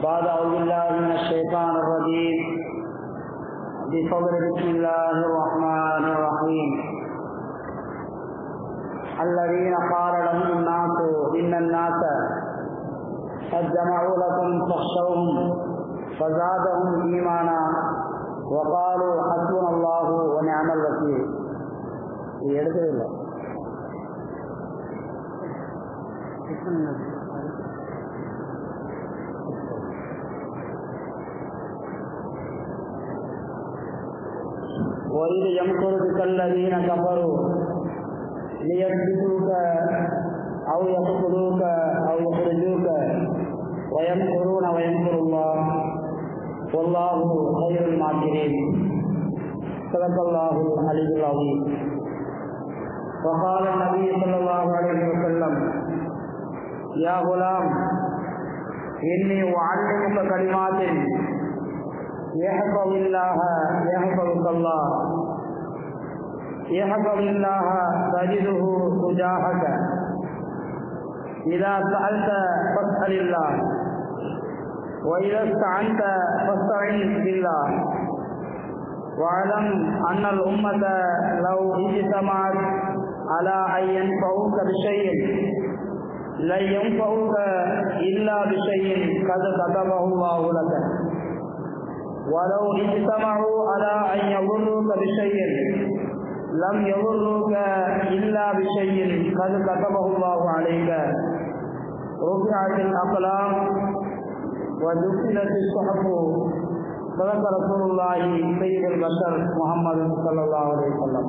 بعد أعوذ بالله من الشيطان الرجيم بفضل بسم الله الرحمن الرحيم الذين قال لهم الناس إن الناس قد جمعوا لكم فاخشوهم فزادهم إيمانا وقالوا حسبنا الله ونعم الوكيل எடுத்ததில்லை وإذ يمكر بك الذين كفروا ليثبتوك أو يقتلوك أو يخرجوك ويمكرون ويمكر الله والله خير الماكرين صدق الله العلي العظيم وقال النبي صلى الله عليه وسلم يا غلام إني أعلمك كلمات يحفظ الله يحفظك الله يحفظ الله تجده تجاهك إذا سألت فاسأل الله وإذا استعنت فاستعن بالله واعلم أن الأمة لو اجتمعت على أن ينفعوك بشيء لن ينفعوك إلا بشيء قد كتبه الله لك ولو اجتمعوا على أن يضروك بشيء لم يضروك إلا بشيء قد كتبه الله عليك رفعت الأقلام ودخلت الصحف صدق رسول الله سيد البشر محمد صلى الله عليه وسلم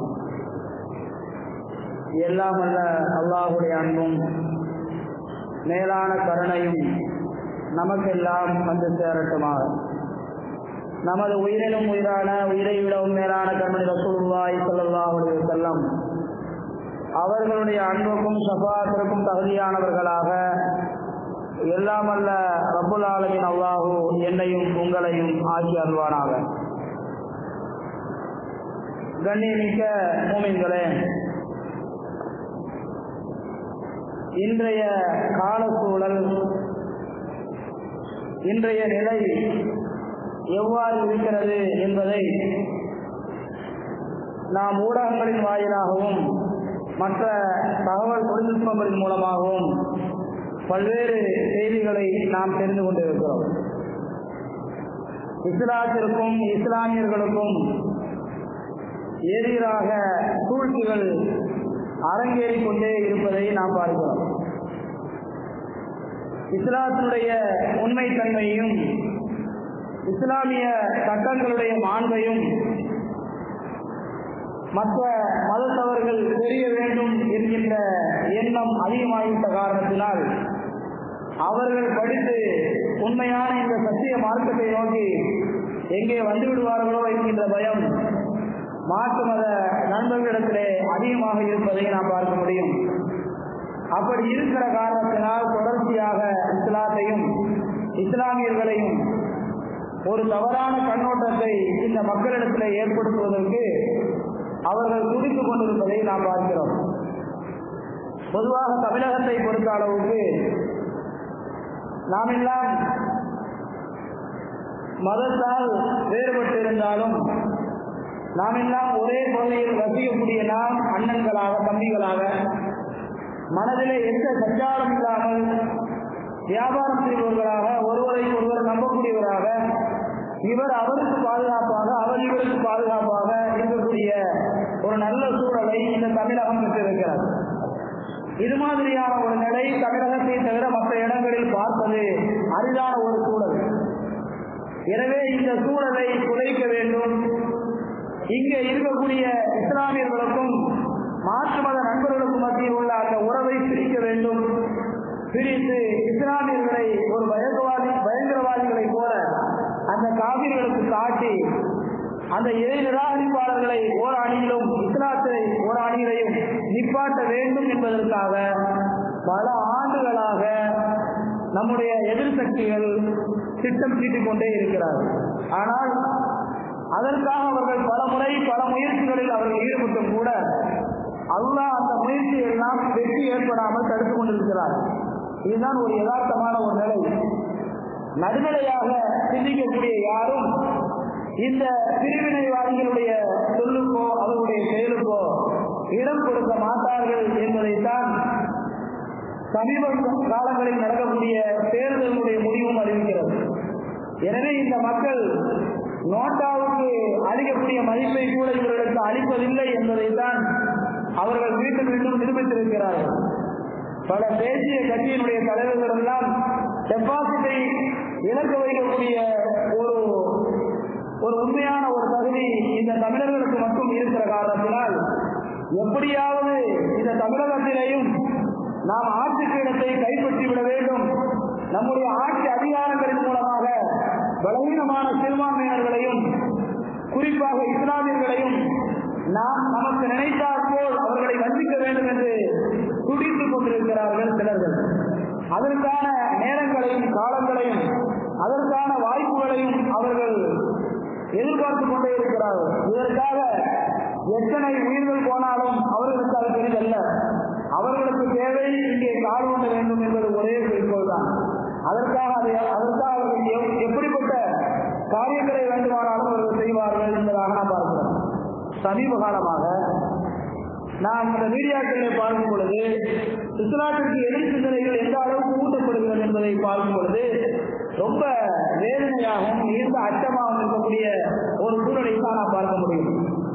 எல்லாம் அல்ல அல்லாஹுடைய அன்பும் மேலான கருணையும் நமக்கெல்லாம் வந்து சேரட்டுமாக நமது உயிரிலும் உயிரான உயிரை விடவும் மேலான கண்மணி ரசூலுல்லாய் சொல்லல்லாஹுடைய செல்லம் அவர்களுடைய அன்புக்கும் சபாத்திற்கும் தகுதியானவர்களாக எல்லாம் அல்ல ரபுல் ஆலமின் அல்லாஹூ என்னையும் உங்களையும் ஆக்கி அல்வானாக கண்ணியமிக்க மூமின்களே இன்றைய கால சூழல் இன்றைய நிலை எவ்வாறு இருக்கிறது என்பதை நாம் ஊடகங்களின் வாயிலாகவும் மற்ற தகவல் தொழில்நுட்பங்களின் மூலமாகவும் பல்வேறு செய்திகளை நாம் தெரிந்து கொண்டிருக்கிறோம் இஸ்லாத்திற்கும் இஸ்லாமியர்களுக்கும் எதிராக சூழ்ச்சிகள் அரங்கேறிக் கொண்டே இருப்பதை நாம் பார்க்கிறோம் இஸ்லாத்தினுடைய உண்மைத்தன்மையும் இஸ்லாமிய சட்டங்களுடைய மாண்பையும் மற்ற மதத்தவர்கள் தெரிய வேண்டும் என்கின்ற எண்ணம் அதிகமாகிவிட்ட காரணத்தினால் அவர்கள் படித்து உண்மையான இந்த சத்திய மார்க்கத்தை நோக்கி எங்கே வந்து விடுவார்களோ என்கின்ற பயம் மாற்று மத நண்பர்களிடத்திலே அதிகமாக இருப்பதை நாம் பார்க்க முடியும் அப்படி இருக்கிற காரணத்தினால் தொடர்ச்சியாக இஸ்லாத்தையும் இஸ்லாமியர்களையும் ஒரு தவறான கண்ணோட்டத்தை இந்த மக்களிடத்தில் ஏற்படுத்துவதற்கு அவர்கள் துடித்துக் கொண்டிருப்பதை நாம் பார்க்கிறோம் பொதுவாக தமிழகத்தை பொறுத்த அளவுக்கு நாம் எல்லாம் மதத்தால் வேறுபட்டு இருந்தாலும் நாம் எல்லாம் ஒரே பகுதியில் வசிக்கக்கூடிய நாம் அண்ணன்களாக தம்பிகளாக மனதிலே எந்த சஞ்சாரம் இல்லாமல் வியாபாரம் செய்பவர்களாக ஒருவரை ஒருவர் நம்பக்கூடியவராக இவர் அவருக்கு பாதுகாப்பாக அவர் இவருக்கு பாதுகாப்பாக இருக்கக்கூடிய ஒரு நல்ல சூழலை இந்த தமிழகம் பெற்றிருக்கிறது இது மாதிரியான ஒரு நிலை தமிழகத்தை தவிர மற்ற இடங்களில் பார்ப்பது அரிதான ஒரு சூழல் எனவே இந்த சூழலை குறைக்க வேண்டும் இங்கே இருக்கக்கூடிய இஸ்லாமியர்களுக்கும் மாற்று மத நண்பர்களுக்கும் மத்தியில் உள்ள அந்த உறவை பிரிக்க வேண்டும் பிரித்து இஸ்லாமியர்களை ஒரு பயங்கரவாதி பயங்கரவாதிகளை போல அந்த காவிர்களுக்கு காட்டி அந்த இறை நிராகரிப்பாளர்களை ஓர் அணியிலும் இஸ்லாத்தை ஓர் அணியிலையும் நிப்பாட்ட வேண்டும் என்பதற்காக பல ஆண்டுகளாக நம்முடைய எதிர் சக்திகள் திட்டம் தீட்டிக் கொண்டே இருக்கிறார்கள் ஆனால் அதற்காக அவர்கள் பல முறை பல முயற்சிகளில் அவர்கள் ஈடுபட்டும் கூட அல்லாஹ் அந்த முயற்சியை எல்லாம் வெற்றி ஏற்படாமல் தடுத்துக் கொண்டிருக்கிறார் இதுதான் ஒரு யதார்த்தமான ஒரு நிலை நடுநிலையாக சிந்திக்கக்கூடிய யாரும் இந்த பிரிவினைவாதிகளுடைய சொல்லுக்கோ அவர்களுடைய செயலுக்கோ இடம் கொடுக்க மாட்டார்கள் என்பதைத்தான் சமீப காலங்களில் நடக்கக்கூடிய தேர்தலுடைய முடிவும் அறிவிக்கிறது எனவே இந்த மக்கள் நோட்டாவுக்கு அளிக்கக்கூடிய மதிப்பை கூட இவர்களுக்கு அளிப்பதில்லை என்பதைத்தான் அவர்கள் மீண்டும் மீண்டும் நிரூபித்திருக்கிறார்கள் பல தேசிய கட்சியினுடைய தலைவர்கள் எல்லாம் டெபாசிட்டை இழக்க வைக்கக்கூடிய ஒரு ஒரு உண்மையான ஒரு தகுதி இந்த தமிழர்களுக்கு மட்டும் இருக்கிற காரணத்தினால் எப்படியாவது இந்த தமிழகத்திலேயும் நாம் ஆட்சி பீடத்தை கைப்பற்றி விட வேண்டும் நம்முடைய ஆட்சி அதிகாரங்களின் மூலமாக பலவீனமான சிறுபான்மையினர்களையும் குறிப்பாக இஸ்லாமியர்களையும் நாம் நமக்கு நினைத்தாற் போல் அவர்களை வஞ்சிக்க வேண்டும் என்று துடித்துக் கொண்டிருக்கிறார்கள் சிலர்கள் அதற்கான நேரங்களையும் காலங்களையும் அதற்கான வாய்ப்புகளையும் அவர்கள் எதிர்பார்த்துக் கொண்டே இருக்கிறார்கள் இதற்காக எத்தனை உயிர்கள் போனாலும் அவர்களுக்கு அது பெரிதல்ல அவர்களுக்கு தேவை இங்கே கால் ஊட்ட வேண்டும் என்பது ஒரே குறிக்கோள் தான் அதற்காக அதை அதற்காக அவர்கள் எப்- எப்படிப்பட்ட காரியங்களை வேண்டுமானாலும் அவர்கள் செய்வார்கள் என்பதாக நாம் பார்க்கிறோம் சமீப காலமாக நாம் இந்த மீடியாக்களை பார்க்கும் பொழுது இஸ்லாத்திற்கு எதிர் சிந்தனைகள் எந்த அளவுக்கு ஊட்டப்படுகிறது என்பதை பார்க்கும் பொழுது ரொம்ப வேதனையாகவும் மிகுந்த அச்சமாகவும் இருக்கக்கூடிய ஒரு சூழலை தான் நாம் பார்க்க முடியும்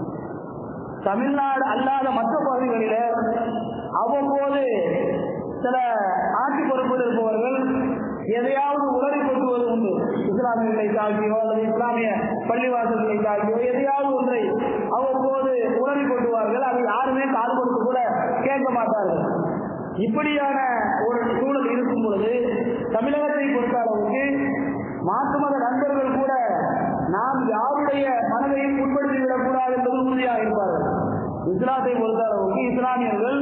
தமிழ்நாடு அல்லாத மற்ற பகுதிகளில அவ்வப்போது சில ஆட்சி பொறுப்பில் இருப்பவர்கள் எதையாவது உளறி கொட்டுவது உண்டு இஸ்லாமியர்களை தாக்கியோ அல்லது இஸ்லாமிய பள்ளிவாசல்களை தாக்கியோ எதையாவது ஒன்றை அவ்வப்போது உளறி கொட்டுவார்கள் அதை யாருமே காது கொடுத்து கூட கேட்க மாட்டார்கள் இப்படியான ஒரு சூழல் இருக்கும் பொழுது தமிழகத்தை பொறுத்த அளவுக்கு மாற்று மத நண்பர்கள் கூட நாம் யாருடைய மனதையும் உட்படுத்தி விடக்கூடாது என்பது உறுதியாக இருப்பார்கள் இஸ்லாத்தை பொறுத்த அளவுக்கு இஸ்லாமியர்கள்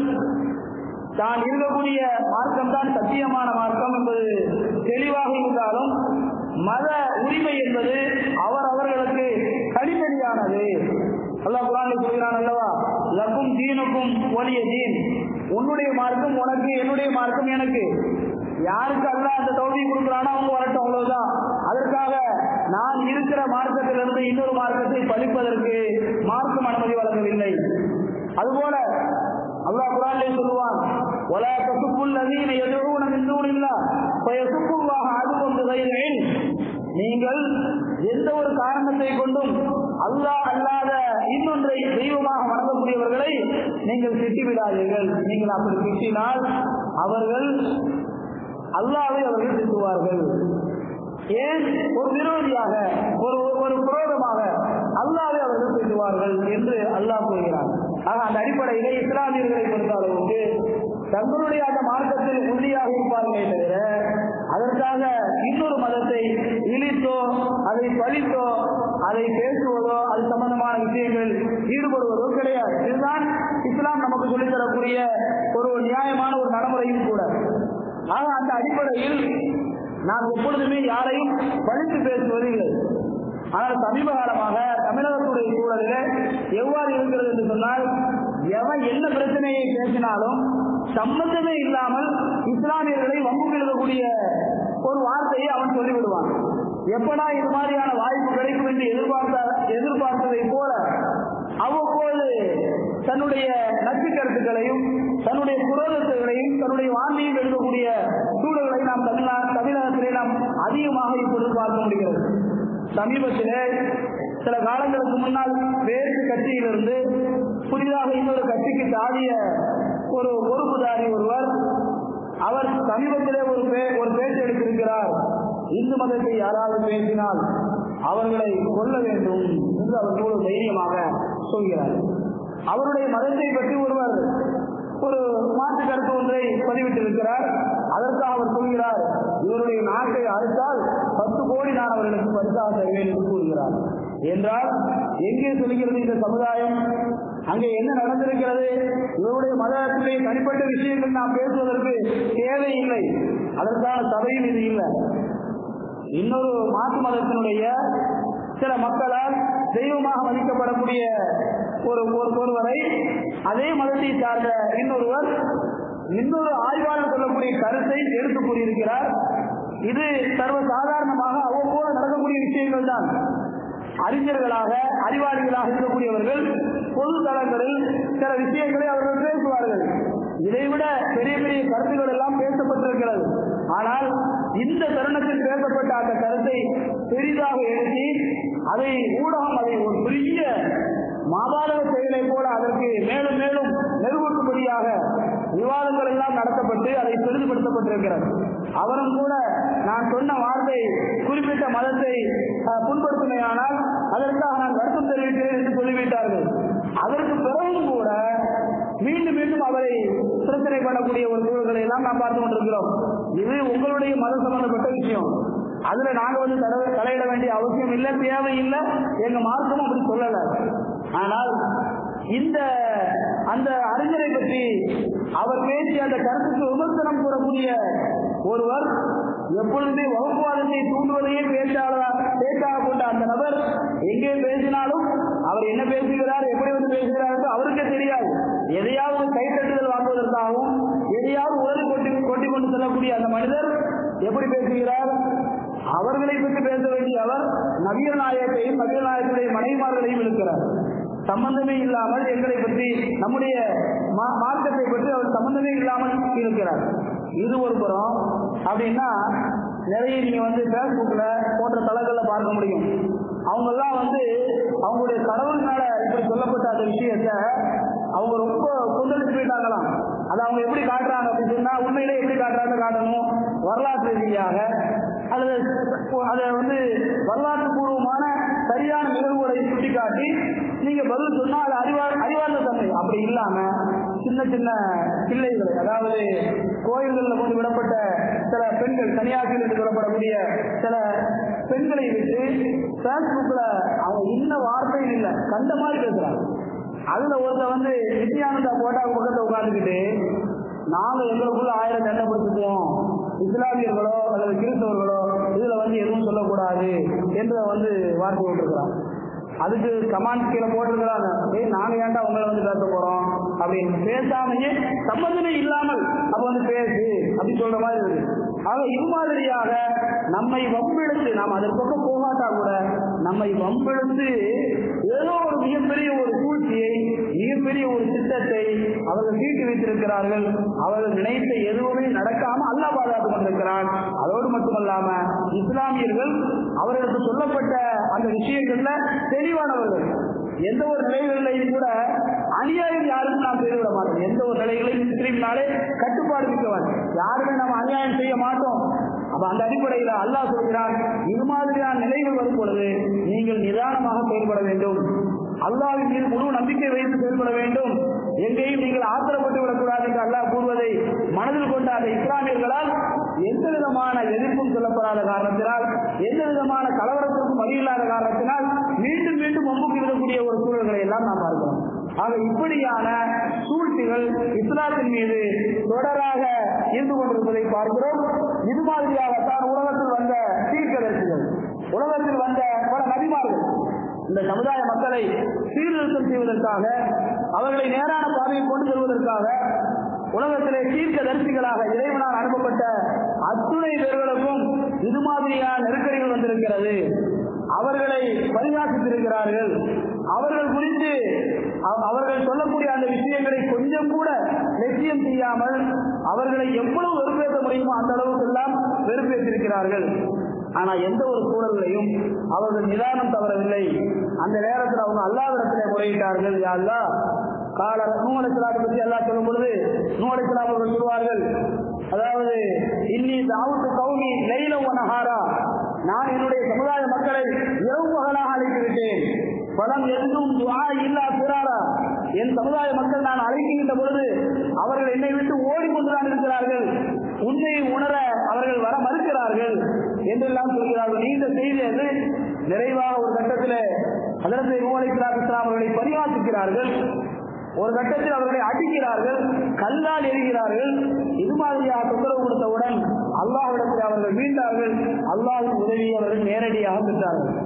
தான் இருக்கக்கூடிய மார்க்கம் தான் சத்தியமான மார்க்கம் என்பது தெளிவாக இருந்தாலும் மத உரிமை என்பது அவர் அவர்களுக்கு தனித்தனியானது அல்லாஹ் குரானில் சொல்கிறான் அல்லவா லக்கும் தீனுக்கும் ஒலிய தீன் உன்னுடைய மார்க்கம் உனக்கு என்னுடைய மார்க்கம் எனக்கு யாருக்கு அல்லாஹ் அந்த தகுதி கொடுக்குறானோ அவங்க வரட்டும் அவ்வளவுதான் அதற்காக நான் இருக்கிற மார்க்கத்திலிருந்து இன்னொரு மார்க்கத்தை பழிப்பதற்கு மார்க்கம் அனுமதி வழங்கவில்லை அதுபோல அல்லாஹ் குரானிலே சொல்லுவான் ولا تسبوا الذين يدعون من دون الله فيسبوا الله عدوا بغير علم நீங்கள் எந்த ஒரு காரணத்தை கொண்டும் அல்லாஹ் அல்லாத இன்னொன்றை தெய்வமாக வணங்கக்கூடியவர்களை நீங்கள் திட்டிவிடாதீர்கள் நீங்கள் அப்படி திட்டினால் அவர்கள் அல்லாவை அவர்கள் திட்டுவார்கள் ஏன் ஒரு விரோதியாக ஒரு ஒரு புரோதமாக அல்லாவை அவர்கள் திட்டுவார்கள் என்று அல்லாஹ் கூறுகிறார் ஆக அந்த அடிப்படையிலே இஸ்லாமியர்களை பொறுத்த அளவுக்கு தங்களுடைய அந்த மார்க்கத்தில் உறுதியாக இருப்பார்களே தவிர அதற்காக இன்னொரு மதத்தை இழித்தோ அதை பழித்தோ அதை பேசுவதோ அது சம்பந்தமான விஷயங்கள் ஈடுபடுவதோ கிடையாது இதுதான் இஸ்லாம் நமக்கு சொல்லித் தரக்கூடிய ஒரு நியாயமான ஒரு நடைமுறையும் கூட ஆக அந்த அடிப்படையில் நாம் எப்பொழுதுமே யாரையும் பழித்து பேசுவது இல்லை ஆனால் சமீப காலமாக தமிழகத்துடைய சூழலில் எவ்வாறு இருக்கிறது என்று சொன்னால் எவன் என்ன பிரச்சனையை பேசினாலும் சம்பந்தமே இல்லாமல் இஸ்லாமியர்களை வம்புக்கு எழுதக்கூடிய ஒரு வார்த்தையை அவன் சொல்லிவிடுவான் எப்படா இது மாதிரியான வாய்ப்பு கிடைக்கும் என்று எதிர்பார்த்த எதிர்பார்த்ததை போல அவ்வப்போது தன்னுடைய நச்சு கருத்துக்களையும் தன்னுடைய குரோதத்தைகளையும் தன்னுடைய வாந்தியும் எழுதக்கூடிய சூழல்களை நாம் தமிழ்நா தமிழகத்திலே நாம் அதிகமாக இப்பொழுது பார்க்க முடிகிறது சமீபத்திலே சில காலங்களுக்கு முன்னால் வேறு கட்சியிலிருந்து புதிதாக இன்னொரு கட்சிக்கு தாவிய ஒரு பொறுப்புதாரி ஒருவர் அவர் சமீபத்திலே ஒரு பே- ஒரு பேச்சு எடுத்திருக்கிறார் இந்து மதத்தை யாராவது பேசினால் அவர்களை கொல்ல வேண்டும் என்று அவர் ஒரு தைரியமாக சொல்கிறார் அவருடைய மதத்தை பற்றி ஒருவர் ஒரு மாற்று கருத்து ஒன்றை பதிவிட்டிருக்கிறார் அதற்காக அவர் சொல்கிறார் இவருடைய நாட்டை அறுத்தால் பத்து கோடி நான் அவர்களுக்கு பரிசாக தருவேன் என்று கூறுகிறார் என்றால் எங்கே சொல்கிறது இந்த சமுதாயம் அங்கே என்ன நடந்திருக்கிறது இவருடைய மதத்திலே தனிப்பட்ட விஷயங்கள் நாம் பேசுவதற்கு தேவையில்லை அதற்கான சபையும் இது இல்லை இன்னொரு மாற்று மதத்தினுடைய சில மக்களால் தெய்வமாக மதிக்கப்படக்கூடிய ஒரு ஒரு- ஒருவரை அதே மதத்தை சார்ந்த இன்னொருவர் இன்னொரு ஆய்வாளர் சொல்லக்கூடிய கருத்தை எடுத்து கூறியிருக்கிறார் இது சர்வ சாதாரணமாக அவ்வப்போது நடக்கக்கூடிய விஷயங்கள் தான் அறிஞர்களாக அறிவாளிகளாக இருக்கக்கூடியவர்கள் பொது தளங்களில் சில விஷயங்களை அவர்கள் பேசுவார்கள் இதைவிட பெரிய பெரிய கருத்துக்கள் எல்லாம் பேசப்பட்டிருக்கிறது ஆனால் இந்த தருணத்தில் பேசப்பட்ட அந்த கருத்தை பெரிதாக எழுதி அதை ஊடகம் அதை ஒரு பெரிய மாபாதக செயலை போல அதற்கு மேலும் மேலும் மெருகூட்டும்படியாக விவாதங்கள் எல்லாம் நடத்தப்பட்டு அதை பெரிதுபடுத்தப்பட்டிருக்கிறது அவரும் கூட நான் சொன்ன வார்த்தை குறிப்பிட்ட மதத்தை அஹ், புண்படுத்துமையானால் அதற்காக நான் வருத்தம் தெரிவிக்கிறேன் என்று சொல்லிவிட்டார்கள் அதற்கு பிறகும் கூட மீண்டும் மீண்டும் அவரை பிரச்சனை பண்ணக்கூடிய ஒரு சூழல்களை எல்லாம் நாம் பார்த்து கொண்டிருக்கிறோம் இது உங்களுடைய மதம் சம்பந்தப்பட்ட விஷயம் அதுல நாங்க வந்து தட- தலையிட வேண்டிய அவசியம் இல்லை தேவை இல்லை எங்க மார்க்கமும் அப்படி சொல்லல ஆனால் இந்த அந்த அறிஞரை பற்றி அவர் பேசிய அந்த கருத்துக்கு விமர்சனம் கூறக்கூடிய ஒருவர் எப்பொழுதுமே வகுப்புவாதத்தை தூண்டுவதையே பேச்சாளரா பேச்சாக கொண்ட அந்த நபர் எங்கே பேசினாலும் அவர் என்ன பேசுகிறார் எப்படி வந்து பேசுகிறார் என்று அவருக்கே தெரியாது எதையாவது கைத்தட்டுதல் வாங்குவதற்காகவும் எதையாவது உதவி கொட்டி கொட்டி கொண்டு செல்லக்கூடிய அந்த மனிதர் எப்படி பேசுகிறார் அவர்களை பற்றி பேச வேண்டிய அவர் நபியர் நாயகத்தையும் நபியர் நாயகத்துடைய மனைவிமார்களையும் இருக்கிறார் சம்பந்தமே இல்லாமல் எங்களை பற்றி நம்முடைய மா- மார்க்கத்தை பற்றி அவர் சம்பந்தமே இல்லாமல் இருக்கிறார் இது ஒரு புறம் அப்படின்னா நிறைய நீங்க வந்து பேஸ்புக்ல போன்ற தளங்கள்ல பார்க்க முடியும் அவங்க எல்லாம் வந்து அவங்களுடைய கடவுள் மேல இப்படி சொல்லப்பட்ட அந்த விஷயத்த அவங்க ரொம்ப கொந்தளிச்சு போயிட்டாங்களாம் அதை அவங்க எப்படி காட்டுறாங்க அப்படின்னு சொன்னா உண்மையிலே எப்படி காட்டுறாங்க காட்டணும் வரலாற்று ரீதியாக அல்லது அதை வந்து வரலாற்று பூர்வமான சரியான நிகழ்வுகளை சுட்டிக்காட்டி நீங்க பதில் சொன்னா அது அறிவா அறிவார்ந்த தன்மை அப்படி இல்லாம சின்ன சின்ன பிள்ளைகளை அதாவது கோயில்களில் கொண்டு விடப்பட்ட சில பெண்கள் கன்னியாகுமரி என்று சொல்லப்படக்கூடிய சில பெண்களை விட்டு பேஸ்புக்ல அவங்க இன்ன வார்த்தையும் இல்லை கண்ட மாதிரி பேசுறாங்க அதுல ஒருத்தர் வந்து நித்யானந்தா போட்டா பக்கத்துல உட்காந்துக்கிட்டு நாங்க எங்களுக்குள்ள ஆயிரம் தண்டை பிடிச்சிப்போம் இஸ்லாமியர்களோ அல்லது கிறிஸ்தவர்களோ இதுல வந்து எதுவும் சொல்லக்கூடாது என்று வந்து வார்த்தை விட்டுருக்கிறான் அதுக்கு கமாண்ட் கீழே போட்டிருக்கிறாங்க ஏய் நாங்க ஏன்டா உங்களை வந்து பேச போறோம் அப்படின்னு பேசாமையே சம்பந்தமே இல்லாமல் அப்ப வந்து பேசு அப்படின்னு சொல்ற மாதிரி இருக்கு ஆக இது மாதிரியாக நம்மை வம்பிழுத்து நாம் அதற்கு பக்கம் போகாட்டா கூட நம்மை வம்பிழுத்து ஏதோ ஒரு மிகப்பெரிய ஒரு சூழ்ச்சியை மிகப்பெரிய ஒரு திட்டத்தை அவர்கள் தீட்டி வைத்திருக்கிறார்கள் அவர்கள் நினைத்த எதுவுமே நடக்காம அல்லாஹ் பாதுகாத்துக் கொண்டிருக்கிறான் அதோடு மட்டுமல்லாம இஸ்லாமியர்கள் அவர்களுக்கு சொல்லப்பட்ட அந்த விஷயங்கள்ல தெளிவானவர்கள் எந்த ஒரு நிலைகளிலையும் கூட அநியாயம் யாருக்கும் நாம் செய்துவிட மாட்டோம் எந்த ஒரு நிலைகளையும் முஸ்லீம்னாலே கட்டுப்பாடு மிக்கவன் யாருமே நம்ம அநியாயம் செய்ய மாட்டோம் அப்ப அந்த அடிப்படையில் அல்லாஹ் சொல்கிறான் இது மாதிரியான நிலைகள் வரும் பொழுது நீங்கள் நிதானமாக செயல்பட வேண்டும் அல்லாஹ்வின் மீது முழு நம்பிக்கை வைத்து செயல்பட வேண்டும் எங்கேயும் நீங்கள் ஆத்திரப்பட்டு விடக்கூடாது என்று அல்லாஹ் கூறுவதை மனதில் கொண்ட அந்த இஸ்லாமியர்களால் எந்த விதமான எதிர்ப்பும் சொல்லப்படாத காரணத்தினால் எந்த விதமான கலவரத்திற்கும் வழியில்லாத காரணத்தினால் மீண்டும் மீண்டும் ஒம்புக்கு விடக்கூடிய ஒரு சூழல்களை எல்லாம் நாம் பார்க்கிறோம் ஆக இப்படியான சூழ்ச்சிகள் இஸ்லாத்தின் மீது தொடராக இருந்து கொண்டிருப்பதை பார்க்கிறோம் இது மாதிரியாகத்தான் உலகத்தில் வந்த சீர்கதர்சிகள் உலகத்தில் வந்த பல நபிமார்கள் இந்த சமுதாய மக்களை சீர்திருத்தம் செய்வதற்காக அவர்களை நேரான பாதையில் கொண்டு செல்வதற்காக உலகத்திலே தீர்க்க தரிசிகளாக இறைவனால் அனுப்பப்பட்ட அத்துணை பேர்களுக்கும் இது மாதிரியான நெருக்கடிகள் வந்திருக்கிறது அவர்களை பரிகாசித்திருக்கிறார்கள் அவர்கள் குறித்து அவ- அவர்கள் சொல்லக்கூடிய அந்த விஷயங்களை கொஞ்சம் கூட லட்சியம் செய்யாமல் அவர்களை எவ்வளவு வெறுப்பேற்ற முடியுமோ அந்த அளவுக்கு எல்லாம் வெறுப்பேற்றிருக்கிறார்கள் ஆனா எந்த ஒரு சூழலையும் அவர்கள் நிதானம் தவறவில்லை அந்த நேரத்தில் அவங்க அல்லாவிடத்திலே முறையிட்டார்கள் யா அல்லாஹ் கால நூலைசலாத்தை பற்றி எல்லாம் சொல்லும் பொழுது நூலைசலாம் அவர்கள் சொல்வார்கள் அதாவது இன்னி தாவுத்து கௌமி லைல ஒனஹாரா நான் என்னுடைய சமுதாய மக்களை இரவு பகலாக அழைத்து விட்டேன் பலம் எதுவும் துஆ இல்லா பிறாரா என் சமுதாய மக்கள் நான் அழைக்கின்ற பொழுது அவர்கள் என்னை விட்டு ஓடிக்கொண்டுதான் இருக்கிறார்கள் உண்மையை உணர அவர்கள் வர மறுக்கிறார்கள் என்றெல்லாம் சொல்கிறார்கள் நீண்ட செய்தி அது நிறைவாக ஒரு கட்டத்தில் அதற்கு நூலை இஸ்லாம் அவர்களை பரிவாசிக்கிறார்கள் ஒரு கட்டத்தில் அவர்களை அடிக்கிறார்கள் கல்லால் எரிகிறார்கள் இது மாதிரியாக தொந்தரவு கொடுத்தவுடன் அல்லாஹ்விடத்தில் அவர்கள் மீண்டார்கள் அல்லாஹின் உதவியை அவர்கள் நேரடியாக பெற்றார்கள்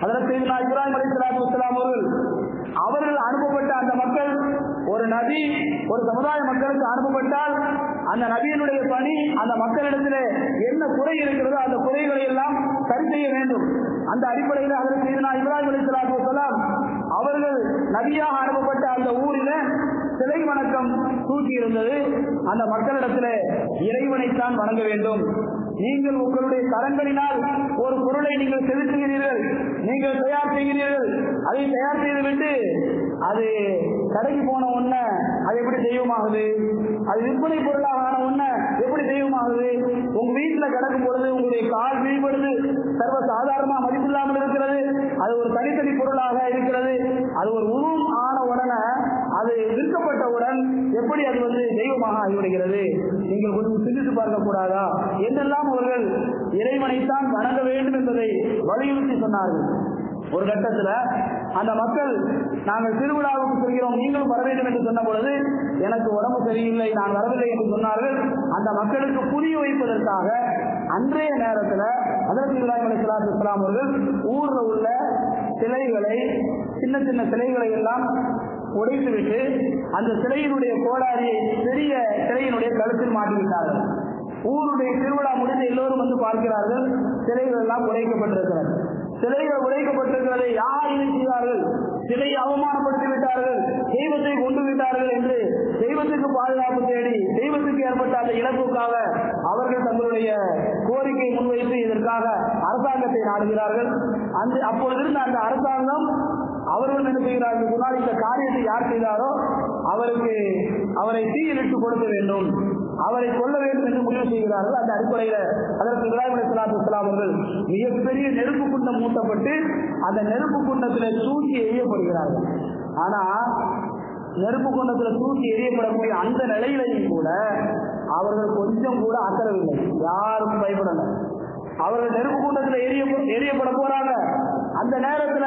அதில் செய்தனா இப்ராஹிம் அலி சலாத்து வலாம் அவர்கள் அவர்கள் அனுப்பப்பட்ட அந்த மக்கள் ஒரு நபி ஒரு சமுதாய மக்களுக்கு அனுப்பப்பட்டால் அந்த நபியினுடைய பணி அந்த மக்களிடத்தில் என்ன குறை இருக்கிறதோ அந்த குறைகளை எல்லாம் சரி செய்ய வேண்டும் அந்த அடிப்படையில் அதில் செய்தனா இப்ராஹிம் அலி சலாத்து வலாம் அவர்கள் நபியாக அனுப்பப்பட்ட அந்த ஊரில் சிலை வணக்கம் தூக்கி இருந்தது அந்த மக்களிடத்தில் இறைவனைத்தான் வணங்க வேண்டும் நீங்கள் உங்களுடைய கரங்களினால் ஒரு பொருளை நீங்கள் செலுத்துகிறீர்கள் நீங்கள் தயார் செய்கிறீர்கள் அதை தயார் செய்துவிட்டு அது கடைக்கு போன உடனே அது எப்படி தெய்வமாகுது அது விற்பனை பொருளாக ஆன உடனே எப்படி தெய்வமாகுது உங்க வீட்டுல கிடக்கும் பொழுது உங்களுடைய கால் விழிபடுது சர்வ சாதாரணமா மதிப்பில்லாமல் இருக்கிறது அது ஒரு தனித்தனி பொருளாக இருக்கிறது அது ஒரு உருவம் ஆன உடனே அது விற்கப்பட்டவுடன் எப்படி அது வந்து தெய்வமாக ஆகிவிடுகிறது நீங்கள் கொஞ்சம் சிந்தித்து பார்க்க கூடாதா என்றெல்லாம் அவர்கள் இறைவனைத்தான் வணங்க வேண்டும் என்பதை வலியுறுத்தி சொன்னார்கள் ஒரு கட்டத்துல அந்த மக்கள் நாங்கள் திருவிழாவுக்கு செல்கிறோம் நீங்களும் வர வேண்டும் என்று சொன்ன பொழுது எனக்கு உடம்பு சரியில்லை நான் வரவில்லை என்று சொன்னார்கள் அந்த மக்களுக்கு புரிய வைப்பதற்காக அன்றைய நேரத்தில் அதற்கு இப்ராஹிம் அலி சலாத்து இஸ்லாம் அவர்கள் ஊர்ல உள்ள சிலைகளை சின்ன சின்ன சிலைகளை எல்லாம் உடைத்துவிட்டு அந்த சிலையினுடைய கோடாரியை பெரிய சிலையினுடைய கழுத்தில் மாட்டிவிட்டார்கள் ஊருடைய திருவிழா முடிந்து எல்லோரும் வந்து பார்க்கிறார்கள் சிலைகள் எல்லாம் உடைக்கப்பட்டிருக்கிறது சிலைகள் உடைக்கப்பட்டிருக்கிறதை யார் இதை செய்தார்கள் சிலையை அவமானப்படுத்தி விட்டார்கள் தெய்வத்தை கொண்டு விட்டார்கள் என்று தெய்வத்துக்கு பாதுகாப்பு தேடி தெய்வத்துக்கு ஏற்பட்ட அந்த இழப்புக்காக அவர்கள் தங்களுடைய கோரிக்கை முன்வைத்து இதற்காக அரசாங்கத்தை நாடுகிறார்கள் அந்த அப்பொழுது இருந்த அந்த அரசாங்கம் அவர்கள் என்ன செய்கிறார்கள் சொன்னால் இந்த காரியத்தை யார் செய்தாரோ அவருக்கு அவரை தீயிலிட்டு கொடுக்க வேண்டும் அவரை கொல்ல வேண்டும் என்று முடிவு செய்கிறார்கள் அந்த அடிப்படையில் அதற்கு இப்ராஹிம் அலிஸ்லாத்து இஸ்லாம் அவர்கள் மிகப்பெரிய நெருப்பு குண்டம் மூட்டப்பட்டு அந்த நெருப்பு குண்டத்தில் தூக்கி எரியப்படுகிறார்கள் ஆனா நெருப்பு குண்டத்தில் தூக்கி எரியப்படக்கூடிய அந்த நிலையிலையும் கூட அவர்கள் கொஞ்சம் கூட அக்கறவில்லை யாருக்கும் பயப்படல அவர்கள் நெருப்பு குண்டத்தில் எரிய எரியப்பட போறாங்க அந்த நேரத்துல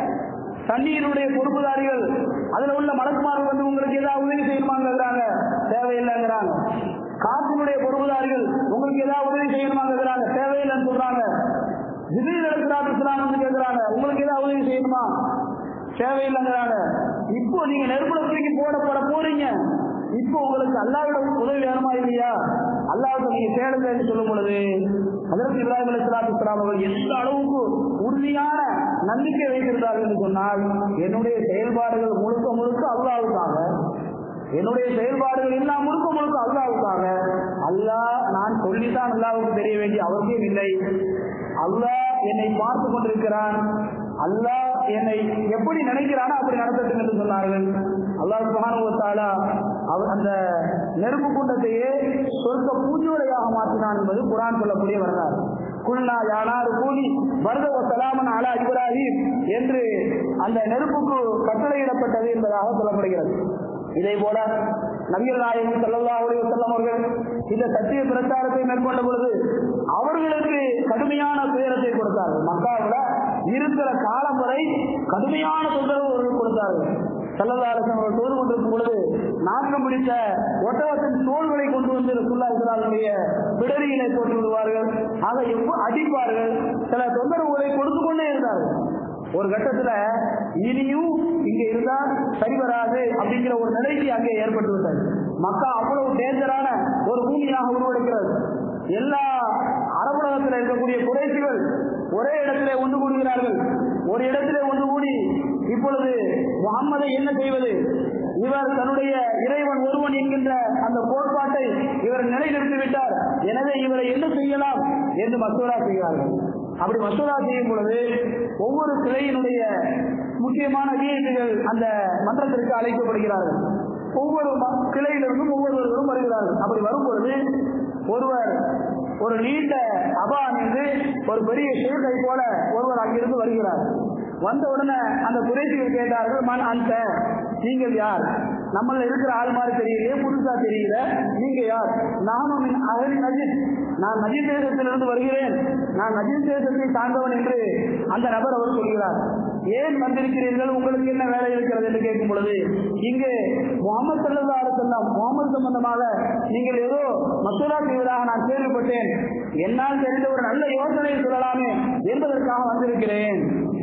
தண்ணீருடைய பொறுப்புதாரிகள் அதுல உள்ள மலக்குமார்கள் வந்து உங்களுக்கு ஏதாவது உதவி செய்யணுமாங்கிறாங்க தேவையில்லைங்கிறாங்க காற்றினுடைய பொறுப்புதாரிகள் உங்களுக்கு ஏதாவது உதவி செய்யணுமாங்கிறாங்க தேவையில்லைன்னு சொல்றாங்க திடீர் எடுக்கிறாங்க வந்து கேட்கிறாங்க உங்களுக்கு ஏதாவது உதவி செய்யணுமா தேவையில்லைங்கிறாங்க இப்போ நீங்க நெருப்புல தூக்கி போடப்பட போறீங்க இப்போ உங்களுக்கு அல்லாவிட உதவி வேணுமா இல்லையா அல்லாவுக்கு நீங்க தேடுங்கன்னு சொல்லும் பொழுது அதற்கு இப்ராஹிம் அலி சலாத்து இஸ்லாம் அவர்கள் எந்த அளவுக்கு உறுதியான நம்பிக்கை வைத்திருந்தார்கள் என்று சொன்னால் என்னுடைய செயல்பாடுகள் முழுக்க முழுக்க அல்லாவுக்காக என்னுடைய செயல்பாடுகள் எல்லாம் முழுக்க முழுக்க அல்லாவுக்காக அல்லாஹ் நான் சொல்லித்தான் அல்லாவுக்கு தெரிய வேண்டிய அவசியம் இல்லை அல்லாஹ் என்னை பார்த்து கொண்டிருக்கிறான் அல்லாஹ் என்னை எப்படி நினைக்கிறானோ அப்படி நடத்தட்டும் என்று சொன்னார்கள் அல்லாஹ் சுகானுவத்தாலா அவர் அந்த நெருப்பு குண்டத்தையே சொர்க்க பூஜோடையாக மாற்றினான் என்பது குரான் சொல்லக்கூடிய வரலாறு குல்னா யானார் கூலி வருத சலாமன் அலா இப்ராஹிம் என்று அந்த நெருப்புக்கு கட்டளையிடப்பட்டது என்பதாக சொல்லப்படுகிறது இதே போல நபிகள் நாயகம் சல்லல்லாஹு அலைஹி வஸல்லம் அவர்கள் இந்த சத்திய பிரச்சாரத்தை மேற்கொண்ட பொழுது அவர்களுக்கு கடுமையான துயரத்தை கொடுத்தார்கள் மக்காவில் இருக்கிற காலம் வரை கடுமையான தொந்தரவு அவர்கள் கொடுத்தார்கள் செல்லதாரசன் அவர்கள் தோறு கொண்டிருக்கும் பொழுது நாக்கம் பிடித்த ஒட்டகத்தின் தோள்களை கொண்டு வந்து ரசுல்லா இஸ்லாமுடைய பிடரியினை போட்டு விடுவார்கள் அதை எப்போ அடிப்பார்கள் சில தொந்தரவுகளை கொடுத்து கொண்டே இருந்தார்கள் ஒரு கட்டத்துல இனியும் இங்க இருந்தா சரி வராது அப்படிங்கிற ஒரு நிலைக்கு அங்கே ஏற்பட்டு விட்டது மக்கா அவ்வளவு டேஞ்சரான ஒரு பூமியாக உருவெடுக்கிறது எல்லா அரபுலகத்தில் இருக்கக்கூடிய குறைசிகள் ஒரே இடத்திலே ஒன்று கூடுகிறார்கள் ஒரு இடத்திலே ஒன்று கூடி இப்பொழுது முகம்மதை என்ன செய்வது இவர் தன்னுடைய இறைவன் ஒருவன் என்கின்ற அந்த கோட்பாட்டை இவர் நிலைநிறுத்தி விட்டார் எனவே இவரை என்ன செய்யலாம் என்று மசோதா செய்கிறார்கள் அப்படி மசோதா செய்யும் பொழுது ஒவ்வொரு கிளையினுடைய முக்கியமான விஐபிகள் அந்த மன்றத்திற்கு அழைக்கப்படுகிறார்கள் ஒவ்வொரு கிளையிலிருந்தும் ஒவ்வொருவர்களும் வருகிறார்கள் அப்படி வரும் பொழுது ஒருவர் ஒரு நீண்ட அபா அணிந்து ஒரு பெரிய ஷேர்கை போல ஒருவர் அங்கிருந்து வருகிறார் வந்த உடனே அந்த குறைசிகள் கேட்டார்கள் மண் அந்த நீங்கள் யார் நம்மள இருக்கிற ஆள் மாதிரி தெரியலையே புதுசா தெரியல நீங்க யார் நானும் அகலி நஜித் நான் நஜித் தேசத்திலிருந்து வருகிறேன் நான் நஜித் தேசத்தை சார்ந்தவன் என்று அந்த நபர் அவர் சொல்கிறார் ஏன் வந்திருக்கிறீர்கள் உங்களுக்கு என்ன வேலை இருக்கிறது என்று கேட்கும் பொழுது இங்கு முகமது சல்லா அலுவலாம் முகமது சம்பந்தமாக நீங்கள் ஏதோ மசோதா செய்வதாக நான் கேள்விப்பட்டேன் என்னால் தெரிந்த ஒரு நல்ல யோசனையை சொல்லலாமே என்பதற்காக வந்திருக்கிறேன்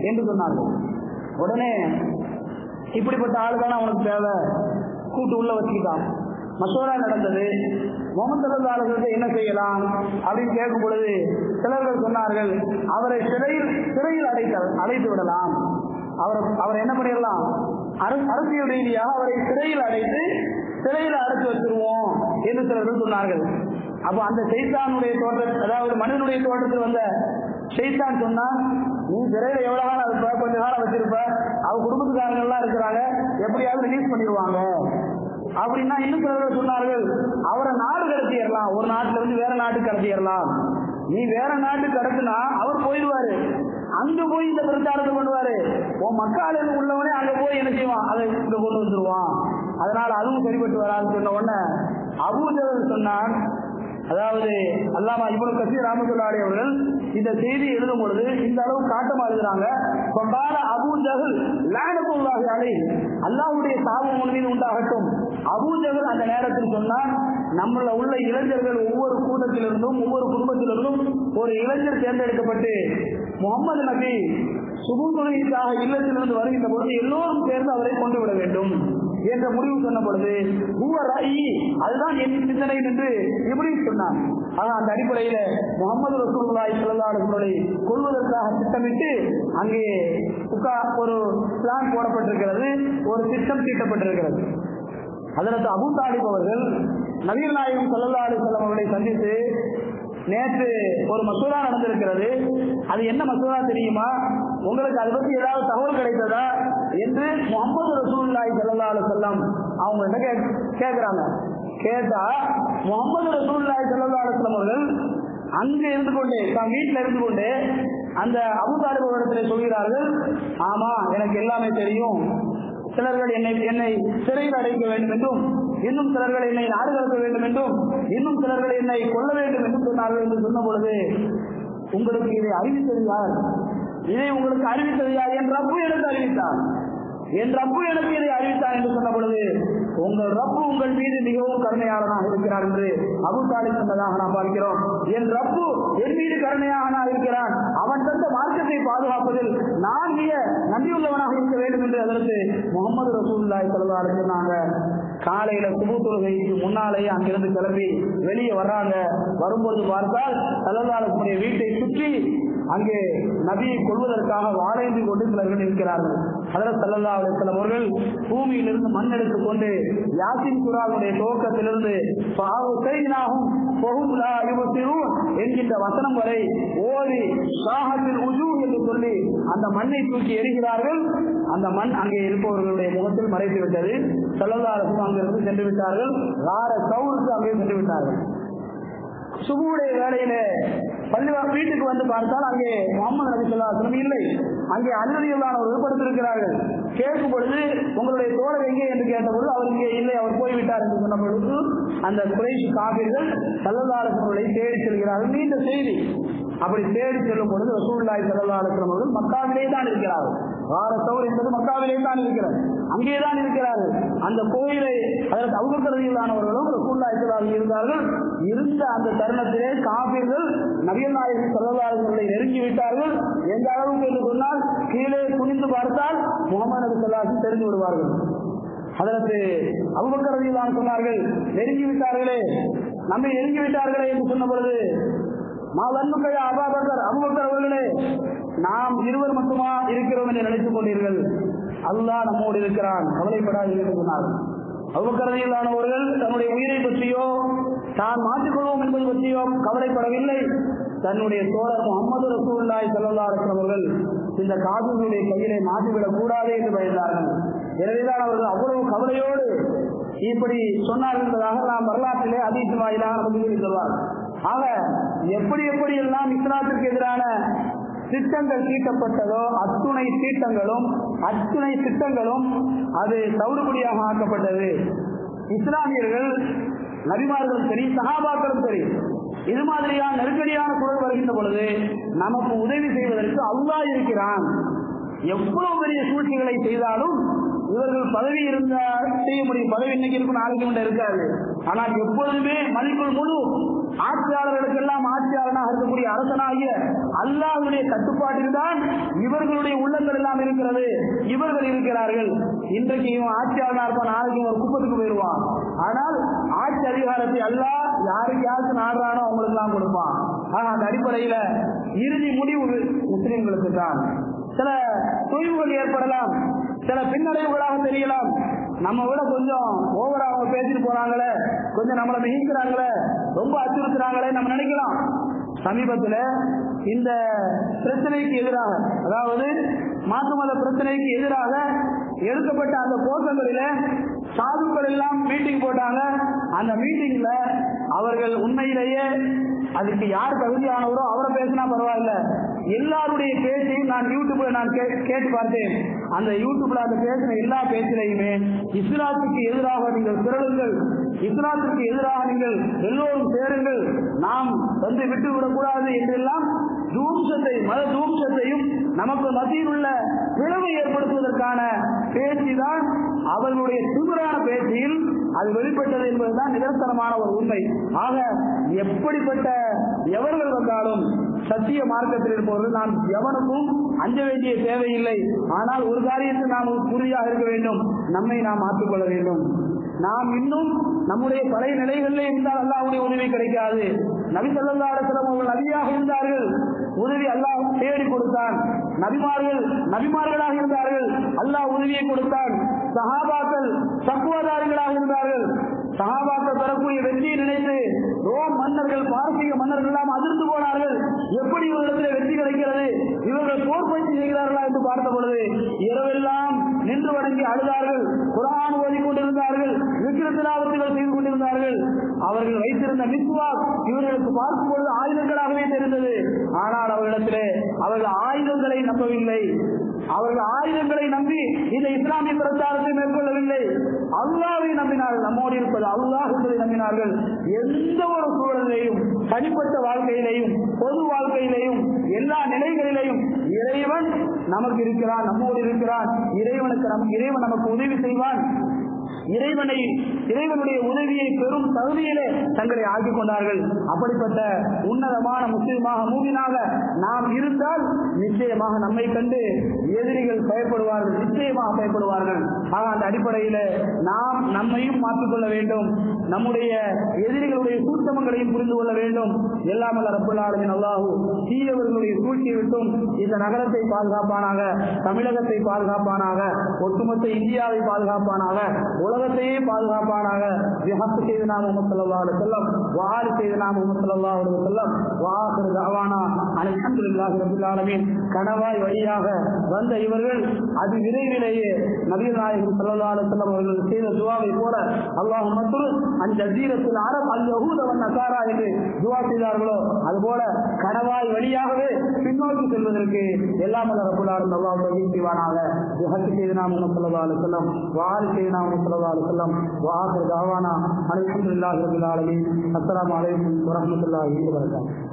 என்று சொன்னார்கள் உடனே இப்படிப்பட்ட ஆள் தானே அவனுக்கு தேவை கூட்டு உள்ள வச்சுக்கிட்டான் மசோரா நடந்தது முகமது சல்லாளர்களுக்கு என்ன செய்யலாம் அப்படின்னு கேட்கும் பொழுது சிலர்கள் சொன்னார்கள் அவரை சிறையில் சிறையில் அடைத்த அடைத்து விடலாம் அவர் அவர் என்ன பண்ணிடலாம் அரசு அரசியல் ரீதியாக அவரை சிறையில் அடைத்து சிறையில் அடைத்து வச்சிருவோம் என்று சிலர்கள் சொன்னார்கள் அப்ப அந்த செய்தானுடைய தோற்ற அதாவது மனிதனுடைய தோற்றத்தில் வந்த செய்தான் சொன்னா நீ சிறையில எவ்வளவு காலம் இருப்ப கொஞ்ச காலம் வச்சிருப்ப அவ குடும்பத்துக்காரங்க எல்லாம் இருக்கிறாங்க எப்படியாவது ரிலீஸ் பண்ணிடுவாங்க அப்படின்னா இன்னும் சிலர்கள் சொன்னார்கள் அவரை நாடு கடத்திடலாம் ஒரு நாட்டுல இருந்து வேற நாட்டுக்கு கடத்திடலாம் நீ வேற நாட்டுக்கு கடத்தினா அவர் போயிடுவாரு அங்க போய் இந்த பிரச்சாரத்தை பண்ணுவாரு உன் மக்கள் உள்ளவனே அங்க போய் என்ன செய்வான் அதை இங்க கொண்டு வந்துருவான் அதனால அதுவும் சரிப்பட்டு வராதுன்னு சொன்ன உடனே அபூஜல் சொன்னான் அதாவது அல்லாமா இவனு கசீர் ராமதுல்லாடி அவர்கள் இந்த செய்தி எழுதும் பொழுது இந்த அளவு காட்டமா எழுதுறாங்க கொண்டாட அபூஜகல் லானத்துள்ளாக அலை அல்லாவுடைய சாபம் உன் மீது உண்டாகட்டும் அபூஜகல் அந்த நேரத்தில் சொன்னால் நம்மள உள்ள இளைஞர்கள் ஒவ்வொரு கூட்டத்திலிருந்தும் ஒவ்வொரு குடும்பத்திலிருந்தும் ஒரு இளைஞர் தேர்ந்தெடுக்கப்பட்டு முகமது நபி சுபு தொழுகைக்காக இல்லத்திலிருந்து வருகின்ற பொழுது எல்லோரும் சேர்ந்து அவரை கொண்டு விட வேண்டும் என்ற முடிவு சொன்ன பொழுது அதுதான் என் சிந்தனை என்று இப்படி சொன்னான் ஆனா அந்த அடிப்படையில முகமது ரசூல்லாய் செல்லலாளர்களை கொள்வதற்காக திட்டமிட்டு அங்கே ஒரு பிளான் போடப்பட்டிருக்கிறது ஒரு திட்டம் தீட்டப்பட்டிருக்கிறது அதற்கு அபு தாலிப் அவர்கள் நவீன நாயகம் சல்லல்லா அலிசல்லாம் அவர்களை சந்தித்து நேற்று ஒரு மசோதா நடந்திருக்கிறது அது என்ன மசோதா தெரியுமா உங்களுக்கு அதை பத்தி ஏதாவது தகவல் கிடைத்ததா என்று முகமது ரசூல்லாய் சல்லா அலுவலம் அவங்க என்ன கேட்கிறாங்க கேட்டா முகமது ரசூல்லாய் சல்லா அலுவலம் அவர்கள் அங்கு இருந்து கொண்டே தான் வீட்டில் இருந்து கொண்டே அந்த அபுதாலிபுரத்தில் சொல்கிறார்கள் ஆமா எனக்கு எல்லாமே தெரியும் சிலர்கள் என்னை என்னை சிறையில் அடைக்க வேண்டும் என்றும் இன்னும் சிலர்கள் என்னை நாடு கடத்த வேண்டும் என்றும் இன்னும் சிலர்கள் என்னை கொல்ல வேண்டும் என்றும் சொன்னார்கள் என்று சொன்ன பொழுது உங்களுக்கு இதை அறிவித்தது யார் இதை உங்களுக்கு அறிவித்தது யார் என் ரப்பு எனக்கு அறிவித்தார் என் ரப்பு எனக்கு இதை அறிவித்தார் என்று சொன்ன பொழுது உங்கள் ரப்பு உங்கள் மீது மிகவும் கருணையாளனாக இருக்கிறார் என்று அபு தாலிப் சொன்னதாக நாம் பார்க்கிறோம் என் ரப்பு என் மீது கருணையாக இருக்கிறான் அவன் தந்த மார்க்கத்தை பாதுகாப்பதில் நான் மிக நன்றியுள்ளவனாக இருக்க வேண்டும் என்று அதற்கு முகமது ரசூல்லாய் சொல்லலாம் சொன்னாங்க காலையில சுபு தொழுகைக்கு முன்னாலேயே அங்கிருந்து கிளம்பி வெளியே வர்றாங்க வரும்போது பார்த்தால் சல்லல்லாஹுடைய வீட்டை சுற்றி அங்கே நபியை கொள்வதற்காக வாழைந்து கொண்டு சிலர்கள் இருக்கிறார்கள் அதில் சல்லல்லா அலிஸ்லாம் அவர்கள் பூமியிலிருந்து மண் எடுத்துக் கொண்டு யாசின் குரானுடைய துவக்கத்திலிருந்து என்கின்ற வசனம் வரை ஓடி சாகத்தில் உஜு என்று சொல்லி அந்த மண்ணை தூக்கி எரிகிறார்கள் அந்த மண் அங்கே இருப்பவர்களுடைய முகத்தில் மறைத்து விட்டது சல்லல்லா அலிஸ்லாம் அங்கிருந்து சென்று விட்டார்கள் வார கவுருக்கு அங்கே சென்று விட்டார்கள் சுபுடைய வேலையில பள்ளிவா வீட்டுக்கு வந்து பார்த்தால் அங்கே முகமது நபி சொல்லாசனம் இல்லை அங்கே அனுமதிகளானவர்கள் படுத்திருக்கிறார்கள் கேட்கும் பொழுது உங்களுடைய தோழர் எங்கே என்று கேட்டபொழுது அவர் இங்கே இல்லை அவர் போய்விட்டார் என்று சொன்ன பொழுது அந்த குறைஷி காவிர்கள் சல்லதாரசர்களை தேடி செல்கிறார்கள் நீண்ட செய்தி அப்படி தேடி செல்லும் பொழுது ரசூல்லாய் சல்லதாரசனம் அவர்கள் மக்காவிலே தான் இருக்கிறார்கள் வார சௌர் என்பது மக்காவிலே தான் இருக்கிறார் அங்கேதான் இருக்கிறார்கள் அந்த கோயிலை அதற்கு அவுகக்கருதியிலானவர்களும் ரசூல்லாய் சல்லாஹ் இருந்தார்கள் இருந்த அந்த தருணத்திலே காபீர்கள் நபியல் நாயகி சல்லதாரர்களை நெருங்கி விட்டார்கள் எந்த அளவுக்கு என்று சொன்னால் கீழே குனிந்து பார்த்தால் முகமது நபி சொல்லாசி தெரிந்து விடுவார்கள் அதற்கு அவுபக்கரதியிலான சொன்னார்கள் நெருங்கி விட்டார்களே நம்மை நெருங்கி விட்டார்களே என்று சொன்ன பொழுது மாவன்முக்கையா அபாபக்கர் அபுபக்கர் அவர்களே நாம் இருவர் மட்டுமா இருக்கிறோம் என்று நினைத்துக் கொண்டீர்கள் அல்லாஹ் நம்மோடு இருக்கிறான் கவலைப்படாதீர்கள் என்று சொன்னார்கள் அவுபக்கரதியிலானவர்கள் தன்னுடைய உயிரை பற்றியோ தான் மாற்றிக்கொள்வோம் என்பது பற்றியோ கவலைப்படவில்லை தன்னுடைய தோழர் முகமது ரசூல்லாய் சல்லா அவர்கள் இந்த காதலுடைய கையிலே மாற்றிவிடக் கூடாது என்று பயந்தார்கள் எனவேதான் அவர்கள் அவ்வளவு கவலையோடு இப்படி சொன்னார்கள் என்பதாக நாம் வரலாற்றிலே அதிக வாயிலாக நமக்கு சொல்வார் ஆக எப்படி எப்படி எல்லாம் இஸ்லாத்திற்கு எதிரான திட்டங்கள் தீட்டப்பட்டதோ அத்துணை தீட்டங்களும் அத்துணை திட்டங்களும் அது தவிடுபடியாக ஆக்கப்பட்டது இஸ்லாமியர்கள் நபிமார்களும் சரி சகாபாக்களும் சரி இது மாதிரியான நெருக்கடியான சூழல் வருகின்ற பொழுது நமக்கு உதவி செய்வதற்கு அல்லாஹ் இருக்கிறான் எவ்வளவு பெரிய சூழ்ச்சிகளை செய்தாலும் இவர்கள் பதவி இருந்தா செய்ய முடியும் பதவி இன்னைக்கு இருக்கும் நாளைக்கு மட்டும் இருக்காது ஆனால் எப்பொழுதுமே மதிப்புள் முழு ஆட்சியாளர்களுக்கெல்லாம் ஆட்சியாளனாக இருக்கக்கூடிய அரசனாகிய அல்லாஹ்வுடைய கட்டுப்பாட்டில் தான் இவர்களுடைய உள்ளங்கள் எல்லாம் இருக்கிறது இவர்கள் இருக்கிறார்கள் இன்றைக்கு இவன் ஆட்சியாளனா இருப்பான் நாளைக்கு இவன் ஒரு குப்பத்துக்கு போயிடுவான் ஆனால் ஆட்சி அதிகாரத்தை அல்லாஹ் யாருக்கு யாருக்கு நாடுறானோ அவங்களுக்கு எல்லாம் கொடுப்பான் ஆனா அந்த அடிப்படையில இறுதி முடிவு முஸ்லிம்களுக்கு தான் சில தொய்வுகள் ஏற்படலாம் சில பின்னடைவுகளாக தெரியலாம் நம்ம விட கொஞ்சம் ஓவரா அவங்க பேசிட்டு போறாங்களே கொஞ்சம் நம்மளை மிகிக்கிறாங்களே ரொம்ப அச்சுறுத்துறாங்களே நம்ம நினைக்கலாம் சமீபத்துல இந்த பிரச்சனைக்கு எதிராக அதாவது மாற்று மத பிரச்சனைக்கு எதிராக எடுக்கப்பட்ட அந்த கோஷங்களில சாதுக்கள் எல்லாம் மீட்டிங் போட்டாங்க அந்த மீட்டிங்ல அவர்கள் உண்மையிலேயே அதுக்கு யார் தகுதியானவரோ அவரை பேசினா பரவாயில்ல எல்லாருடைய பேச்சையும் நான் யூடியூப்ல நான் கே- கேட்டு பார்த்தேன் அந்த யூடியூப்ல அந்த பேசின எல்லா பேச்சிலையுமே இஸ்லாத்துக்கு எதிராக நீங்கள் திரளுங்கள் இஸ்லாத்திற்கு எதிராக நீங்கள் எல்லோரும் சேருங்கள் நாம் வந்து விட்டுவிடக் கூடாது என்றெல்லாம் தூம்சத்தை மத தூம்சத்தையும் நமக்கு மத்தியில் உள்ள பிளவை ஏற்படுத்துவதற்கான பேச்சு தான் அவர்களுடைய திமிரான பேச்சில் அது வெளிப்பட்டது என்பதுதான் நிதர்சனமான ஒரு உண்மை ஆக எப்படிப்பட்ட எவர்கள் வந்தாலும் சத்திய மார்க்கத்தில் இருப்பவர்கள் நாம் எவனுக்கும் அஞ்ச வேண்டிய தேவையில்லை ஆனால் ஒரு காரியத்தில் நாம் உறுதியாக இருக்க வேண்டும் நம்மை நாம் மாற்றிக்கொள்ள வேண்டும் நாம் இன்னும் நம்முடைய பழைய நிலைகளிலே இருந்தால் அல்லாஹ்வுடைய உதவி கிடைக்காது நபி ஸல்லல்லாஹு அலைஹி வஸல்லம் அவர்கள் நபியாக இருந்தார்கள் உதவி அல்லாஹ் தேடி கொடுத்தான் நபிமார்கள் நபிமார்களாக இருந்தார்கள் அல்லாஹ் உதவியை கொடுத்தான் சஹாபாக்கள் தக்குவதாரிகளாக இருந்தார்கள் சஹாபாக்கள் பெறக்கூடிய வெற்றியை நினைத்து ரோம் மன்னர்கள் பாரசீக மன்னர்கள் எல்லாம் அதிர்ந்து போனார்கள் எப்படி இவர்களிடத்தில் வெற்றி கிடைக்கிறது இவர்கள் போர் பயிற்சி செய்கிறார்களா என்று பார்த்த பொழுது இரவெல்லாம் நின்று வணங்கி அழுதார்கள் குரான் ஓதி கொண்டிருந்தார்கள் விக்கிரத்திலாவத்துகள் செய்து கொண்டிருந்தார்கள் அவர்கள் வைத்திருந்த மிஸ்வாக் இவர்களுக்கு பார்க்கும் பொழுது ஆயுதங்களாகவே தெரிந்தது ஆனால் அவர்களிடத்திலே அவர்கள் ஆயுதங்களை நம்பவில்லை அவர்கள் ஆயுதங்களை நம்பி இந்த இஸ்லாமிய பிரச்சாரத்தை மேற்கொள்ளவில்லை அல்லாவை நம்பினார்கள் நம்மோடு இருப்பது அல்லாஹ் என்பதை நம்பினார்கள் எந்த ஒரு சூழலிலையும் தனிப்பட்ட வாழ்க்கையிலையும் பொது வாழ்க்கையிலையும் எல்லா நிலைகளிலையும் இறைவன் நமக்கு இருக்கிறான் நம்மோடு இருக்கிறான் இறைவனுக்கு நம் இறைவன் நமக்கு உதவி செய்வான் இறைவனை இறைவனுடைய உதவியை பெறும் தகுதியிலே தங்களை ஆக்கிக் கொண்டார்கள் அப்படிப்பட்ட உன்னதமான முஸ்லிமாக மூவினாக நாம் இருந்தால் நிச்சயமாக நம்மை கண்டு எதிரிகள் பயப்படுவார்கள் நிச்சயமாக பயப்படுவார்கள் ஆக அந்த அடிப்படையில நாம் நம்மையும் மாற்றிக்கொள்ள வேண்டும் நம்முடைய எதிரிகளுடைய சூட்சமங்களையும் புரிந்து கொள்ள வேண்டும் எல்லாம் அல்ல ரப்புல்லாலுமின் அல்லாஹு தீயவர்களுடைய சூழ்ச்சியை விட்டும் இந்த நகரத்தை பாதுகாப்பானாக தமிழகத்தை பாதுகாப்பானாக ஒட்டுமொத்த இந்தியாவை பாதுகாப்பானாக உலகத்தையே பாதுகாப்பானாக விஹப்பு செய்து நாம் முகமது சல்லா அலி செல்லம் வாறு செய்து நாம் முகமது சல்லா அலி செல்லம் வாசர் தவானா அலமதுல்லாஹி ரபில் ஆலமீன் கணவாய் வழியாக வந்த இவர்கள் அது விரைவிலேயே நபீர் நாயகம் சல்லா அலி செல்லம் அவர்கள் செய்த துவாவை போல அல்லாஹ் மற்றும் அந்த ஜசீரத்தில் அரப் அல் யஹூதவன் நசாரா என்று துவா செய்தார்களோ அதுபோல கணவாய் வழியாகவே பின்னோக்கி செல்வதற்கு எல்லாம் அல்ல ரபுல்லாரும் அல்லாஹ் தௌஃபீக் செய்வானாக விஹக்கு செய்து நாம் முகமது சல்லா அலி செல்லம் வாறு செய்து நாம் முகமது சல்லா அலி செல்லம் வாஹர் தாவானா அல்ஹம்துலில்லாஹி ரபில் ஆலமீன் அஸ்ஸலாமு அலைக்கும் வரஹ்மத்துல்லாஹி வபரகாத்துஹு